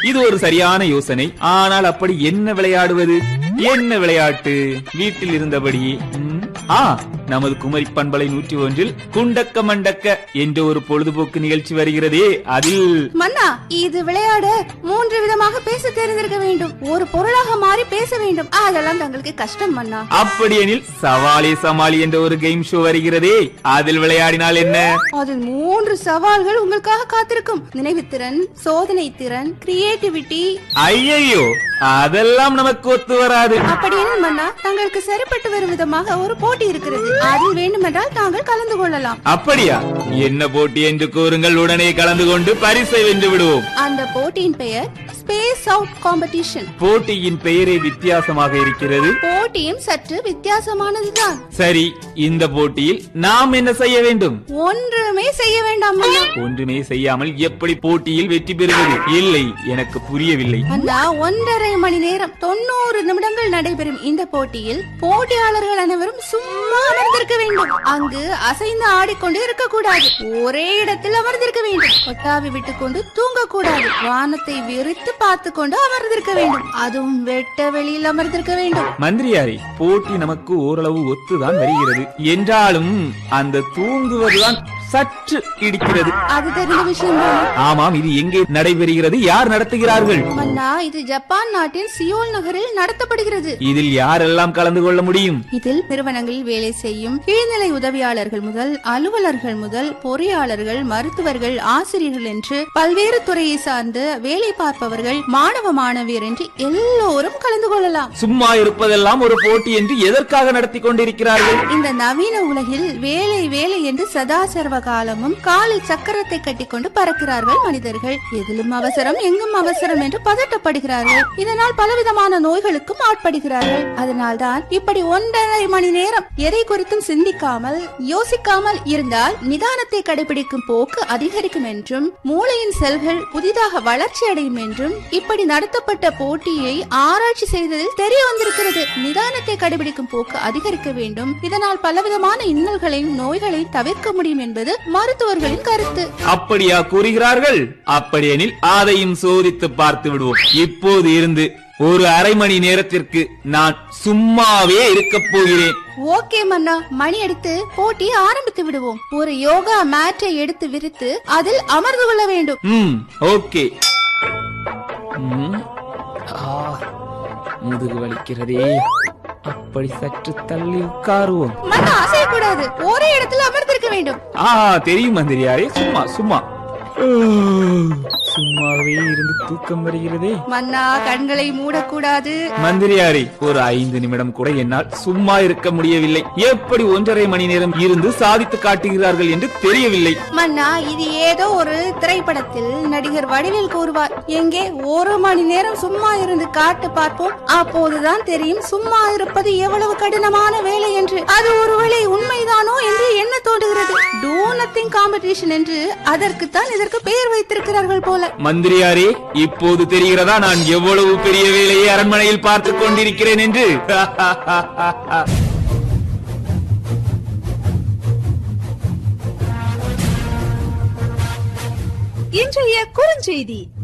இது ஒரு சரியான யோசனை ஆனால் அப்படி என்ன விளையாடுவது என்ன விளையாட்டு வீட்டில் இருந்தபடி ம், ஆ நமது குமரி பண்பலை நூற்றி ஒன்றில் குண்டக்க மண்டக்க என்ற ஒரு பொழுதுபோக்கு நிகழ்ச்சி வருகிறதே அதில் மன்னா இது விளையாட மூன்று விதமாக பேச தெரிந்திருக்க வேண்டும் ஒரு பொருளாக மாறி பேச வேண்டும் அதெல்லாம் தங்களுக்கு கஷ்டம் மன்னா அப்படியெனில் சவாலே சமாளி என்ற ஒரு கேம் ஷோ வருகிறதே அதில் விளையாடினால் என்ன அதில் மூன்று சவால்கள் உங்களுக்காக காத்திருக்கும் நினைவுத்திறன் சோதனை திறன் கிரியேட்டிவிட்டி ஐயையோ அதெல்லாம் நமக்கு ஒத்து வராது அப்படின்னு மன்னா தங்களுக்கு சரிப்பட்டு வரும் விதமாக ஒரு போட்டி இருக்கிறது அதில் வேண்டுமென்றால் தாங்கள் கலந்து கொள்ளலாம் அப்படியா என்ன போட்டி என்று கூறுங்கள் உடனே கலந்து கொண்டு பரிசை வென்று விடுவோம் அந்த போட்டியின் பெயர் ஸ்பேஸ் அவுட் காம்படிஷன் போட்டியின் பெயரே வித்தியாசமாக இருக்கிறது போட்டியும் சற்று வித்தியாசமானதுதான் சரி இந்த போட்டியில் நாம் என்ன செய்ய வேண்டும் ஒன்றுமே செய்ய வேண்டாம் மன்னா ஒன்றுமே செய்யாமல் எப்படி போட்டியில் வெற்றி பெறுவது இல்லை எனக்கு புரியவில்லை அண்ணா ஒன்றரை மணி நேரம் தொண்ணூறு நிமிடங்கள் நடைபெறும் இந்த போட்டியில் போட்டியாளர்கள் அனைவரும் சும்மா அமர்ந்திருக்க வேண்டும் அங்கு அசைந்து ஆடிக்கொண்டு இருக்கக்கூடாது ஒரே இடத்தில் அமர்ந்திருக்க வேண்டும் கொட்டாவி விட்டுக்கொண்டு தூங்கக்கூடாது வானத்தை விரித்து பார்த்து கொண்டு அமர்ந்திருக்க வேண்டும் அதுவும் வெட்ட வெளியில் அமர்ந்திருக்க வேண்டும் மந்திரியாரே போட்டி நமக்கு ஓரளவு ஒத்துதான் வருகிறது என்றாலும் அந்த தூங்குவதுதான் சற்று இடிக்கிறது அது தெரிந்த விஷயம் தானே? ஆமாம் இது எங்கே நடைபெறுகிறது யார் நடத்துகிறார்கள் மன்னா இது ஜப்பான் நாட்டின் சியோல் நகரில் நடத்தப்படுகிறது இதில் யாரெல்லாம் கலந்து கொள்ள முடியும் இதில் நிறுவனங்களில் வேலை செய்யும் கீழ்நிலை உதவியாளர்கள் முதல் அலுவலர்கள் முதல் பொறியாளர்கள் மருத்துவர்கள் ஆசிரியர்கள் என்று பல்வேறு துறையை சார்ந்து வேலை பார்ப்பவர்கள் மாணவ மாணவியர் என்று எல்லோரும் கலந்து கொள்ளலாம் சும்மா இருப்பதெல்லாம் ஒரு போட்டி என்று எதற்காக நடத்தி கொண்டிருக்கிறார்கள் இந்த நவீன உலகில் வேலை வேலை என்று சதா சர்வ காலமும் காலில் சக்கரத்தை கட்டிக்கொண்டு பறக்கிறார்கள் மனிதர்கள் எதிலும் அவசரம் எங்கும் அவசரம் என்று பதட்டப்படுகிறார்கள் இதனால் பலவிதமான நோய்களுக்கும் ஆட்படுகிறார்கள் அதனால்தான் இப்படி ஒன்றரை மணி நேரம் எதை குறித்தும் சிந்திக்காமல் யோசிக்காமல் இருந்தால் நிதானத்தை கடைபிடிக்கும் போக்கு அதிகரிக்கும் என்றும் மூளையின் செல்கள் புதிதாக வளர்ச்சி அடையும் என்றும் இப்படி நடத்தப்பட்ட போட்டியை ஆராய்ச்சி செய்ததில் தெரிய வந்திருக்கிறது நிதானத்தை கடைபிடிக்கும் போக்கு அதிகரிக்க வேண்டும் இதனால் பலவிதமான இன்னல்களையும் நோய்களையும் தவிர்க்க முடியும் என்பது மருத்துவர்களின் கருத்து அப்படியா கூறுகிறார்கள் அப்படியெனில் அதையும் சோதித்து பார்த்து விடுவோம் இப்போது இருந்து ஒரு அரை மணி நேரத்திற்கு நான் சும்மாவே இருக்கப் போகிறேன் ஓகே மன்னா மணி அடித்து போட்டி ஆரம்பித்து விடுவோம் ஒரு யோகா மேட்டை எடுத்து விரித்து அதில் அமர்ந்து கொள்ள வேண்டும் ம் ஓகே ம், ஆ, முதுகு வலிக்கிறதே அப்படி சற்று தள்ளி உட்காருவோம் மன்னா அசையக்கூடாது ஒரே இடத்தில் அமர்ந்திருக்க வேண்டும் ஆ தெரியும் மந்திரியாரே சும்மா சும்மா ஆ, சும்மாவே இருந்து தூக்கம் வருகிறதே மன்னா கண்களை மூடக்கூடாது மந்திரியாரே ஒரு ஐந்து நிமிடம் கூட என்னால் சும்மா இருக்க முடியவில்லை எப்படி ஒன்றரை மணி நேரம் இருந்து சாதித்து காட்டுகிறார்கள் என்று தெரியவில்லை மன்னா இது ஏதோ ஒரு திரைப்படத்தில் நடிகர் வடிவேல் கூறுவார் எங்கே ஒரு மணி நேரம் சும்மா இருந்து காட்டு பார்ப்போம் அப்போதுதான் தெரியும் சும்மா இருப்பது எவ்வளவு கடினமான வேலை என்று அது ஒருவேளை உண்மைதானோ என்று என்ன தோன்றுகிறது டூ நத்திங் காம்படிஷன் என்று அதற்குத்தான் இதற்கு பெயர் வைத்திருக்கிறார்கள் போல மந்திரியாரே இப்போது தெரிகிறதா நான் எவ்வளவு பெரிய வேலையை அரண்மனையில் பார்த்துக் கொண்டிருக்கிறேன் என்று இன்றைய குறுஞ்செய்தி